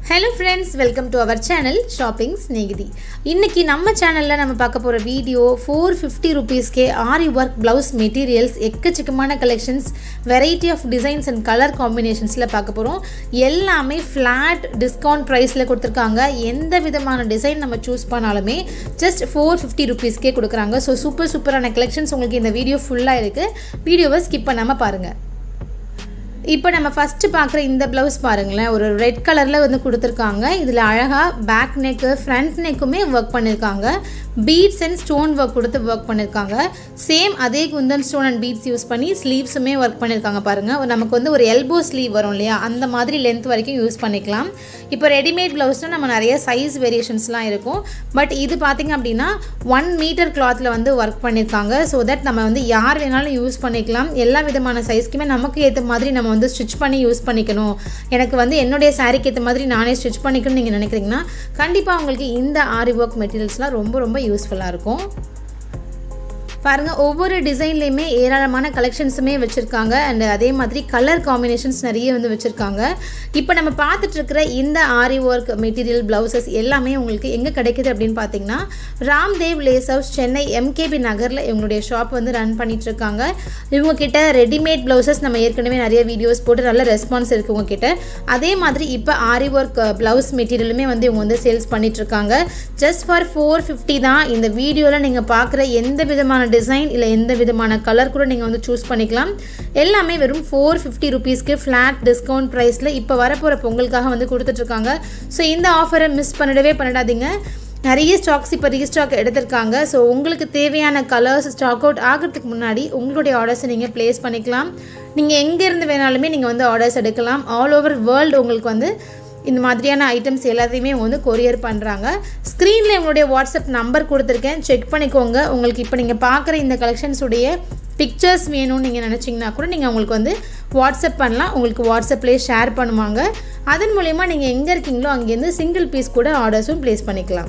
hello friends welcome to our channel shopping Snehithi இன்றைக்கி நம்ம சேனலில் நம்ம பார்க்க போகிற வீடியோ ஃபோர் ஃபிஃப்டி ருபீஸ்க்கே ஆரி ஒர்க் ப்ளவுஸ் மெட்டீரியல்ஸ் எக்கச்சக்கமான collections variety of designs and colour காம்பினேஷன்ஸில் பார்க்க போகிறோம் எல்லாமே ஃப்ளாட் டிஸ்கவுண்ட் ப்ரைஸில் கொடுத்துருக்காங்க எந்த விதமான டிசைன் நம்ம சூஸ் பண்ணாலுமே ஜஸ்ட் ஃபோர் ஃபிஃப்டி ருபீஸ்க்கே கொடுக்குறாங்க ஸோ சூப்பர் சூப்பரான கலெக்ஷன்ஸ் உங்களுக்கு இந்த வீடியோ ஃபுல்லாக இருக்குது வீடியோவை ஸ்கிப் பண்ணாமல் பாருங்கள் இப்போ நம்ம ஃபஸ்ட்டு பார்க்குற இந்த ப்ளவுஸ் பாருங்களேன் ஒரு ரெட் கலரில் வந்து கொடுத்துருக்காங்க இதில் அழகாக பேக் நெக்கு ஃப்ரண்ட் நெக்குமே ஒர்க் பண்ணியிருக்காங்க பீட்ஸ் அண்ட் ஸ்டோன் ஒர்க் கொடுத்து ஒர்க் பண்ணியிருக்காங்க சேம் அதே kundan stone and beads use பண்ணி ஸ்லீவ்ஸுமே ஒர்க் பண்ணியிருக்காங்க பாருங்கள் நமக்கு வந்து ஒரு எல்போ ஸ்லீவ் வரும் இல்லையா அந்த மாதிரி லென்த் வரைக்கும் யூஸ் பண்ணிக்கலாம் இப்போ ரெடிமேட் ப்ளவுஸ்னால் நம்ம நிறைய சைஸ் வேரியேஷன்ஸ்லாம் இருக்கும் பட் இது பார்த்திங்க அப்படின்னா ஒன் மீட்டர் கிளாத்தில் வந்து ஒர்க் பண்ணியிருக்காங்க ஸோ தட் நம்ம வந்து யார் வேணாலும் யூஸ் பண்ணிக்கலாம் எல்லா விதமான சைஸ்க்குமே நமக்கு ஏற்ற மாதிரி நம்ம வந்து ஸ்டிச் பண்ணி யூஸ் பண்ணிக்கணும் எனக்கு வந்து என்னுடைய சாரீக்கு ஏற்ற மாதிரி நானே ஸ்டிச் பண்ணிக்கணும்னு நீங்கள் நினைக்கிறீங்கன்னா கண்டிப்பாக உங்களுக்கு இந்த ஆரி ஒர்க் மெட்டீரியல்ஸ்லாம் ரொம்ப ரொம்ப யூஸ்ஃபுல்லாக இருக்கும் பாருங்கள் ஒவ்வொரு டிசைன்லேயுமே ஏராளமான கலெக்ஷன்ஸுமே வச்சுருக்காங்க அண்ட் அதே மாதிரி கலர் காம்பினேஷன்ஸ் நிறைய வந்து வச்சுருக்காங்க இப்போ நம்ம பார்த்துட்ருக்கிற இந்த ஆரி ஒர்க் மெட்டீரியல் ப்ளவுசஸ் எல்லாமே உங்களுக்கு எங்கே கிடைக்குது அப்படின்னு பார்த்தீங்கன்னா Ramdev lace house Chennai MKB நகரில் இவங்களுடைய ஷாப் வந்து ரன் பண்ணிகிட்ருக்காங்க இவங்கக்கிட்ட ரெடிமேட் ப்ளவுசஸ் நம்ம ஏற்கனவே நிறைய வீடியோஸ் போட்டு நல்ல ரெஸ்பான்ஸ் இருக்குது உங்ககிட்ட அதே மாதிரி இப்போ ஆரி ஒர்க் ப்ளவுஸ் மெட்டீரியலுமே வந்து இவங்க வந்து சேல்ஸ் பண்ணிகிட்ருக்காங்க ஜஸ்ட் ஃபார் ஃபோர் ஃபிஃப்டி தான் இந்த வீடியோவில் நீங்கள் பார்க்குற எந்த விதமான டிசைன் இல்லை எந்த விதமான கலர் கூட நீங்கள் வந்து சூஸ் பண்ணிக்கலாம் எல்லாமே வெறும் ஃபோர் ஃபிஃப்டி ருபீஸ்க்கு ஃப்ளாட் டிஸ்கவுண்ட் ப்ரைஸில் இப்போ வரப்போகிற பொங்கலுக்காக வந்து கொடுத்துட்ருக்காங்க ஸோ இந்த ஆஃபரை மிஸ் பண்ணிடவே பண்ணிடாதீங்க நிறைய ஸ்டாக்ஸ் இப்போ ரீஸ்டாக் எடுத்திருக்காங்க ஸோ உங்களுக்கு தேவையான கலர்ஸ் ஸ்டாக் அவுட் ஆகிறதுக்கு முன்னாடி உங்களுடைய ஆர்டர்ஸை நீங்கள் ப்ளேஸ் பண்ணிக்கலாம் நீங்கள் எங்கேருந்து வேணாலுமே நீங்கள் வந்து ஆர்டர்ஸ் எடுக்கலாம் ஆல் ஓவர் வேர்ல்டு உங்களுக்கு வந்து இந்த மாதிரியான ஐட்டம்ஸ் எல்லாத்தையுமே வந்து கொரியர் பண்ணுறாங்க ஸ்க்ரீனில் உங்களுடைய வாட்ஸ்அப் நம்பர் கொடுத்துருக்கேன் செக் பண்ணிக்கோங்க உங்களுக்கு இப்போ நீங்கள் பார்க்குற இந்த கலெக்ஷன்ஸுடைய பிக்சர்ஸ் வேணும்னு நீங்கள் நினச்சிங்கன்னா கூட நீங்கள் உங்களுக்கு வந்து வாட்ஸ்அப் பண்ணலாம் உங்களுக்கு வாட்ஸ்அப்லேயே ஷேர் பண்ணுவாங்க அதன் மூலயமா நீங்கள் எங்கே இருக்கீங்களோ அங்கேருந்து சிங்கிள் பீஸ் கூட ஆர்டர்ஸும் ப்ளேஸ் பண்ணிக்கலாம்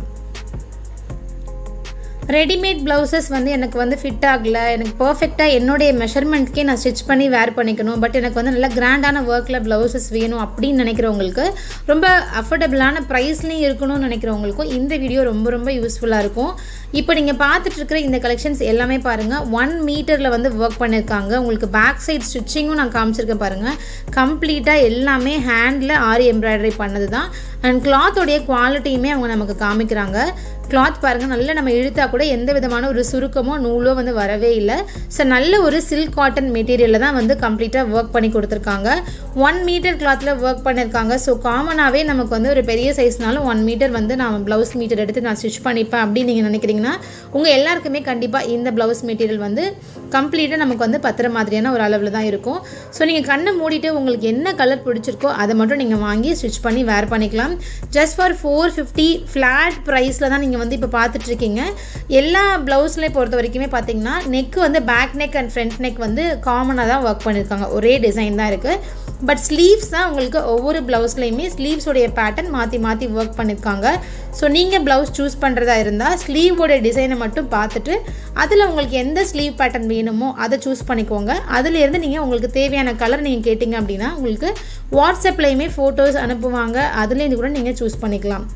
ரெடிமேட் ப்ளவுசஸ் வந்து எனக்கு வந்து ஃபிட் ஆகலை எனக்கு பர்ஃபெக்டாக என்னுடைய மெஷர்மெண்ட்க்கே நான் ஸ்டிச் பண்ணி வேர் பண்ணிக்கணும் பட் எனக்கு வந்து நல்லா கிராண்டான ஒர்க்கில் ப்ளவுசஸ் வேணும் அப்படின்னு நினைக்கிறவங்களுக்கு ரொம்ப அஃபோர்டபுளான ப்ரைஸ்லேயும் இருக்கணும்னு நினைக்கிறவங்களுக்கும் இந்த வீடியோ ரொம்ப ரொம்ப யூஸ்ஃபுல்லாக இருக்கும் இப்போ நீங்கள் பார்த்துட்ருக்கிற இந்த கலெக்ஷன்ஸ் எல்லாமே பாருங்கள் ஒன் மீட்டரில் வந்து ஒர்க் பண்ணியிருக்காங்க உங்களுக்கு பேக் சைட் ஸ்டிச்சிங்கும் நான் காமிச்சிருக்கேன் பாருங்கள் கம்ப்ளீட்டாக எல்லாமே ஹேண்டில் ஆரி எம்ப்ராய்டரி பண்ணது தான் அண்ட் கிளாத்தோடைய குவாலிட்டியுமே அவங்க நமக்கு காமிக்கிறாங்க கிளாத் பாருங்கள் நல்லா நம்ம இழுத்தா கூட எந்த விதமான ஒரு சுருக்கமோ நூலோ வந்து வரவே இல்லை ஸோ நல்ல ஒரு சில்க் காட்டன் மெட்டீரியலில் தான் வந்து கம்ப்ளீட்டாக ஒர்க் பண்ணி கொடுத்துருக்காங்க ஒன் மீட்டர் கிளாத்தில் ஒர்க் பண்ணியிருக்காங்க ஸோ காமனாகவே நமக்கு வந்து ஒரு பெரிய சைஸ்னாலும் ஒன் மீட்டர் வந்து நான் ப்ளவுஸ் மீட்டர் எடுத்து நான் ஸ்டிச் பண்ணிப்பேன் அப்படின்னு நீங்கள் நினைக்கிறீங்கன்னா உங்கள் எல்லாருக்குமே கண்டிப்பாக இந்த ப்ளவுஸ் மெட்டீரியல் வந்து கம்ப்ளீட்டாக நமக்கு வந்து பத்துற மாதிரியான ஒரு அளவில் தான் இருக்கும் ஸோ நீங்கள் கண்ணை மூடிட்டு உங்களுக்கு என்ன கலர் பிடிச்சிருக்கோ அதை மட்டும் நீங்கள் வாங்கி ஸ்டிச் பண்ணி வேர் பண்ணிக்கலாம் just for four fifty flat ப்ரைஸில் தான் நீங்கள் வந்து இப்போ பார்த்துட்ருக்கீங்க எல்லா ப்ளவுஸ்லேயும் பொறுத்த வரைக்குமே பார்த்தீங்கன்னா நெக் வந்து back neck and front neck வந்து காமனாக தான் ஒர்க் பண்ணியிருக்காங்க ஒரே டிசைன் தான் இருக்குது பட் ஸ்லீவ்ஸ் தான் உங்களுக்கு ஒவ்வொரு ப்ளவுஸ்லேயுமே ஸ்லீவ்ஸோடைய பேட்டர்ன் மாற்றி மாற்றி ஒர்க் பண்ணியிருக்காங்க ஸோ நீங்கள் ப்ளவுஸ் சூஸ் பண்ணுறதா இருந்தால் ஸ்லீவோட டிசைனை மட்டும் பார்த்துட்டு அதில் உங்களுக்கு எந்த ஸ்லீவ் பேட்டர்ன் வேணுமோ அதை சூஸ் பண்ணிக்கோங்க அதிலேருந்து நீங்கள் உங்களுக்கு தேவையான கலர் நீங்கள் கேட்டிங்க அப்படின்னா உங்களுக்கு வாட்ஸ்அப்லேயுமே ஃபோட்டோஸ் அனுப்புவாங்க அதுலேருந்து கூட நீங்கள் சூஸ் பண்ணிக்கலாம்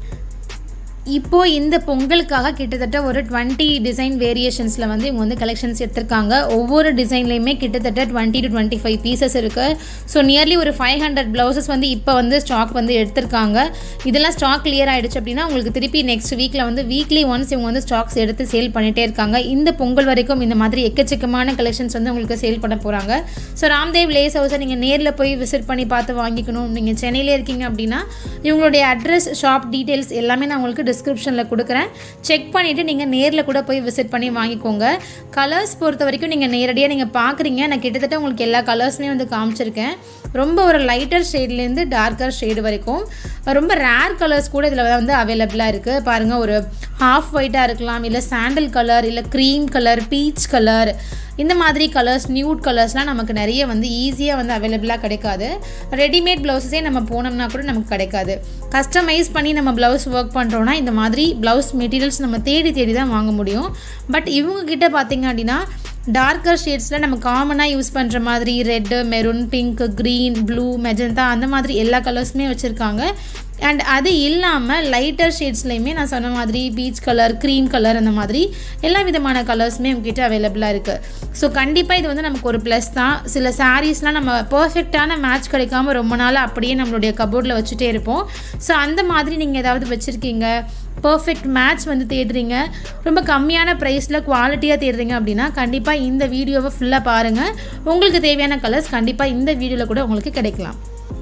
இப்போது இந்த பொங்கலுக்காக கிட்டத்தட்ட ஒரு டுவெண்ட்டி டிசைன் வேரியேஷன்ஸில் வந்து இவங்க வந்து கலெக்ஷன்ஸ் எடுத்திருக்காங்க ஒவ்வொரு டிசைன்லேயுமே கிட்டத்தட்ட twenty to twenty five pieces இருக்குது ஸோ நியர்லி ஒரு ஃபைவ் ஹண்ட்ரட் ப்ளவுசஸ் வந்து இப்போ வந்து ஸ்டாக் வந்து எடுத்திருக்காங்க இதெல்லாம் ஸ்டாக் கிளியர் ஆகிடுச்சு அப்படின்னா உங்களுக்கு திருப்பி நெக்ஸ்ட் வீக்கில் வந்து வீக்லி ஒன்ஸ் இவங்க வந்து ஸ்டாக்ஸ் எடுத்து சேல் பண்ணிகிட்டே இருக்காங்க இந்த பொங்கல் வரைக்கும் இந்த மாதிரி எக்கச்சக்கமான கலெக்ஷன்ஸ் வந்து உங்களுக்கு சேல் பண்ண போகிறாங்க ஸோ ராம்தேவ் லேஸ் ஹவுஸை நீங்கள் நேரில் போய் விசிட் பண்ணி பார்த்து வாங்கிக்கணும் நீங்கள் சென்னையிலே இருக்கீங்க அப்படின்னா இவங்களுடைய அட்ரஸ் ஷாப் டீட்டெயில்ஸ் எல்லாமே நான் உங்களுக்கு டிஸ்கிரிப்ஷனில் கொடுக்குறேன் செக் பண்ணிவிட்டு நீங்கள் நேரில் கூட போய் விசிட் பண்ணி வாங்கிக்கோங்க கலர்ஸ் பொறுத்த வரைக்கும் நீங்கள் நேரடியாக நீங்கள் பார்க்குறீங்க நான் கிட்டத்தட்ட உங்களுக்கு எல்லா கலர்ஸுமே வந்து காமிச்சிருக்கேன் ரொம்ப ஒரு லைட்டர் ஷேட்லேருந்து டார்க்கர் ஷேடு வரைக்கும் ரொம்ப ரேர் கலர்ஸ் கூட இதில் வந்து அவைலபிளாக இருக்குது பாருங்கள் ஒரு ஹாஃப் ஒயிட்டாக இருக்கலாம் இல்லை சாண்டல் கலர் இல்லை க்ரீம் கலர் பீச் கலர் இந்த மாதிரி கலர்ஸ் நியூட் கலர்ஸ்லாம் நமக்கு நிறைய வந்து ஈஸியாக வந்து அவைலபிளாக கிடைக்காது ரெடிமேட் ப்ளவுஸஸே நம்ம போனோம்னா கூட நமக்கு கிடைக்காது கஸ்டமைஸ் பண்ணி நம்ம ப்ளவுஸ் ஒர்க் பண்ணுறோன்னா இந்த மாதிரி ப்ளவுஸ் மெட்டீரியல்ஸ் நம்ம தேடி தேடி தான் வாங்க முடியும் பட் இவங்கக்கிட்ட பார்த்திங்க அப்படின்னா டார்க்கர் ஷேட்ஸில் நம்ம காமனாக யூஸ் பண்ணுற மாதிரி red maroon pink green blue magenta அந்த மாதிரி எல்லா கலர்ஸுமே வச்சுருக்காங்க அண்ட் அது இல்லாமல் லைட்டர் ஷேட்ஸ்லையுமே நான் சொன்ன மாதிரி பீச் கலர் க்ரீம் கலர் அந்த மாதிரி எல்லா விதமான கலர்ஸுமே உங்ககிட்ட அவைலபிளாக இருக்குது ஸோ கண்டிப்பாக இது வந்து நமக்கு ஒரு ப்ளஸ் தான் சில சாரீஸ்லாம் நம்ம பர்ஃபெக்டான மேட்ச் கிடைக்காம ரொம்ப நாள் அப்படியே நம்மளுடைய கபோர்டில் வச்சுட்டே இருப்போம் ஸோ அந்த மாதிரி நீங்கள் ஏதாவது வச்சுருக்கீங்க பர்ஃபெக்ட் மேட்ச் வந்து தேடுறீங்க ரொம்ப கம்மியான ப்ரைஸில் குவாலிட்டியாக தேடுறீங்க அப்படின்னா கண்டிப்பாக இந்த வீடியோவை ஃபுல்லாக பாருங்கள் உங்களுக்கு தேவையான கலர்ஸ் கண்டிப்பாக இந்த வீடியோவில் கூட உங்களுக்கு கிடைக்கலாம்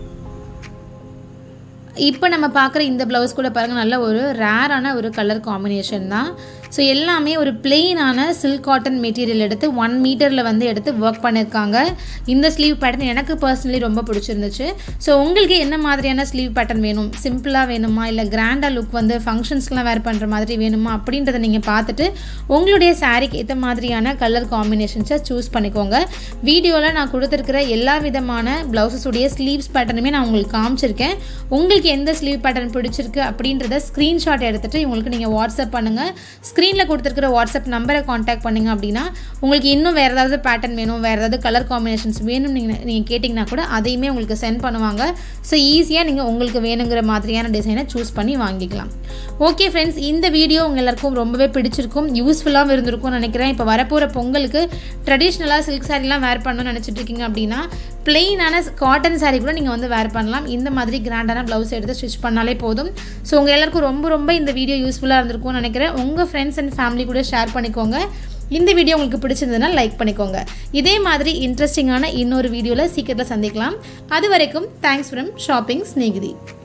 இப்போ நம்ம பார்க்குற இந்த ப்ளவுஸ் கூட பாருங்கள் நல்ல ஒரு ரேரான ஒரு கலர் காம்பினேஷன் தான் ஸோ எல்லாமே ஒரு பிளெயினான சில்க் காட்டன் மெட்டீரியல் எடுத்து ஒன் மீட்டரில் வந்து எடுத்து ஒர்க் பண்ணியிருக்காங்க இந்த ஸ்லீவ் பேட்டர்ன் எனக்கு பர்சனலி ரொம்ப பிடிச்சிருந்துச்சு ஸோ உங்களுக்கு என்ன மாதிரியான ஸ்லீவ் பேட்டர்ன் வேணும் சிம்பிளாக வேணுமா இல்லை கிராண்டாக லுக் வந்து ஃபங்க்ஷன்ஸ்லாம் வேர் பண்ணுற மாதிரி வேணுமா அப்படின்றத நீங்கள் பார்த்துட்டு உங்களுடைய சாரீக்கு ஏற்ற மாதிரியான கலர் காம்பினேஷன்ஸை சூஸ் பண்ணிக்கோங்க வீடியோவில் நான் கொடுத்துருக்கிற எல்லா விதமான ப்ளவுசஸுடைய ஸ்லீவ்ஸ் பேட்டர்னுமே நான் உங்களுக்கு காமிச்சிருக்கேன் உங்களுக்கு எந்த ஸ்லீவ் பேட்டர்ன் பிடிச்சிருக்கு அப்படின்றத ஸ்க்ரீன்ஷாட் எடுத்துகிட்டு உங்களுக்கு நீங்கள் வாட்ஸ்அப் பண்ணுங்கள் ஸ்க்ரீனில் கொடுத்துருக்கிற வாட்ஸ்அப் நம்பரை காண்டாக்ட் பண்ணிங்க அப்படின்னா உங்களுக்கு இன்னும் வேறு ஏதாவது பேட்டர்ன் வேணும் வேறு ஏதாவது கலர் காம்பினேஷன்ஸ் வேணும் நீங்கள் நீங்கள் கேட்டிங்கன்னா கூட அதையுமே உங்களுக்கு சென்ட் பண்ணுவாங்க ஸோ ஈஸியாக நீங்கள் உங்களுக்கு வேணுங்கிற மாதிரியான டிசைனை சூஸ் பண்ணி வாங்கிக்கலாம் ஓகே ஃப்ரெண்ட்ஸ் இந்த வீடியோ உங்கள் எல்லாருக்கும் ரொம்பவே பிடிச்சிருக்கும் யூஸ்ஃபுல்லாகவும் இருந்திருக்கும்னு நினைக்கிறேன் இப்போ வரப்போகிற பொங்கலுக்கு ட்ரெடிஷ்னலாக சில்க் சாரீலாம் வேர் பண்ணணும்னு நினச்சிட்டு இருக்கீங்க அப்படின்னா பிளெயினான காட்டன் சாரீ கூட நீங்கள் வந்து வேர் பண்ணலாம் இந்த மாதிரி கிராண்டான ப்ளவுஸ் எடுத்து ஸ்டிச் பண்ணாலே போதும் ஸோ உங்கள் எல்லாருக்கும் ரொம்ப ரொம்ப இந்த வீடியோ யூஸ்ஃபுல்லாக இருந்திருக்கும்னு நினைக்கிறேன் உங்கள் ஃப்ரெண்ட்ஸ் அண்ட் ஃபேமிலி கூட ஷேர் பண்ணிக்கோங்க இந்த வீடியோ உங்களுக்கு பிடிச்சிருந்ததுன்னா லைக் பண்ணிக்கோங்க இதே மாதிரி இன்ட்ரெஸ்டிங்கான இன்னொரு வீடியோவில் சீக்கிரத்தில் சந்திக்கலாம் அது வரைக்கும் தேங்க்ஸ் ஃப்ரம் ஷாப்பிங் ஸ்நேகிதி